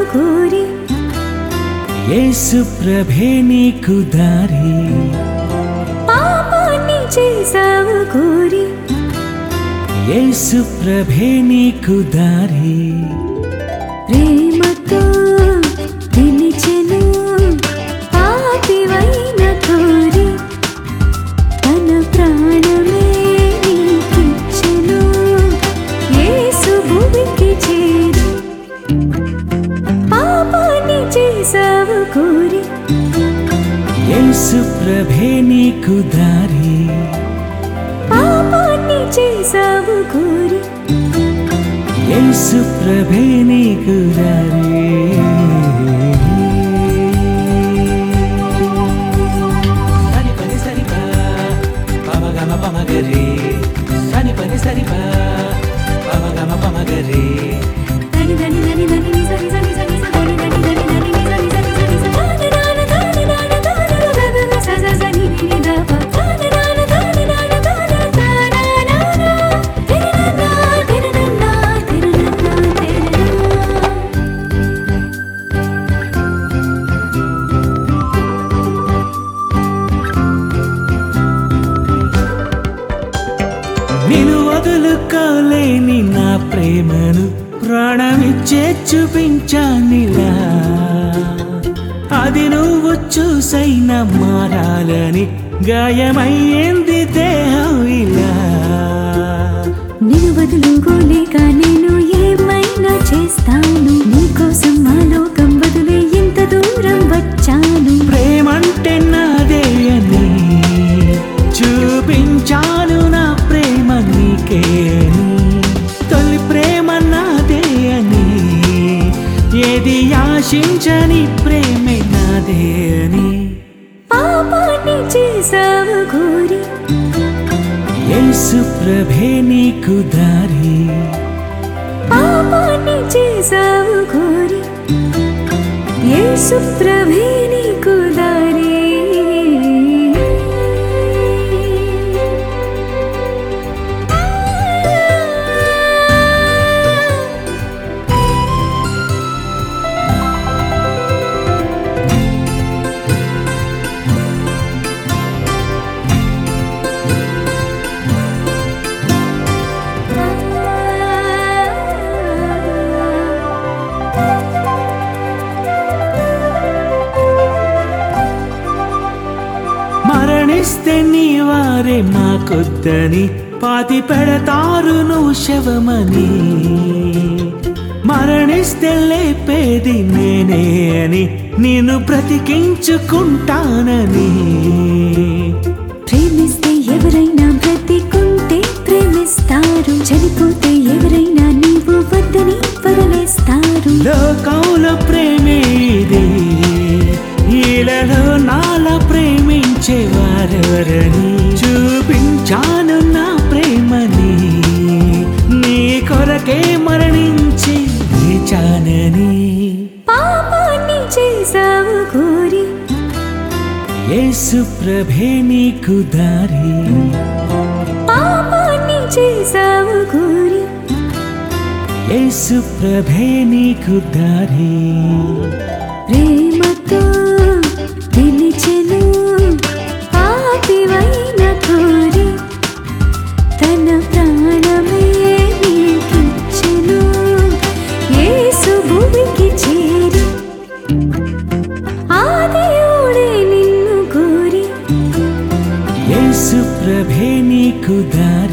కోరి యేసు ప్రభే నీకు దారి పాపాన్ని చేసావు కోరి యేసు ప్రభే నీకు దారి ప్రేమతో పిలిచెను పాపివైన కోరి తన ప్రాణమే నీకిచ్చెను యేసు భూమికి చేరి పాపాన్ని చేసావు కోరి యేసు ప్రభే నీకు దారి పాపాన్ని చేసావు కోరి యేసు ప్రభే నీకు దారి సని పని సరి పా పమగమ పమగరి సని పని సరి పా పమగమ పమగరి దని దని దని దని ని సని సని సని స దని దని దని దని ని సని సని సని స దని నాన దని నాన దని ర ద ద స స స ని ని ని ద ప దని నాన దని నాన దని ర ద నా నా నా తెర నా తెర నా తెర నా తెర నా నేను వదులుకోలేని నా ప్రేమను ప్రాణమిచ్చే చూపించానిలా అది నువ్వు చూసైన మారాలని గాయమయ్యింది దేహం ఇలా నిన్ను వదులుకోలేక నేను ఏమైనా చేస్తాను నీకోసం మా లోకం వదిలే ఇంత దూరం వచ్చాను ప్రేమంటే నాదే అని చూపించాను నా ప్రేమ నీకే అని తొలి ప్రేమ నాదే అని ఏది ఆశించని ప్రేమే నాదే అని పాపాన్ని చేసావు కోరి యేసు ప్రభే నీకు దారి పాపాన్ని చేసావు కోరి యేసు ప్రభే నీకు దారి మరణిస్తే నీ వారే మాకొద్దని పాతి పెడతారు నువ్వు శవమని మరణిస్తే లేపేది నేనే అని నేను బ్రతికించుకుంటానని ప్రేమిస్తే ఎవరైనా బ్రతికుంటే ప్రేమిస్తారు చనిపోతే ఎవరైనా నీవు వద్దని వదిలేస్తారు లోకంలో ప్రేమే ఇది ఈలలో నాల ప్రేమించేవారెవరని చూపించాను నా ప్రేమని నీ కొరకే మరణించి లేచానని పాపాన్ని చేసావు కోరి యేసు ప్రభే నీకు దారి పాపాన్ని చేసావు కోరి యేసు ప్రభే నీకు దారి ప్రేమతో పిలిచెను పాపివైన కోరి తన ప్రాణమే నీకిచ్చెను యేసు భూమికి చేరి ఆదియోడే నిన్ను కోరి యేసు ప్రభే నీకు దారి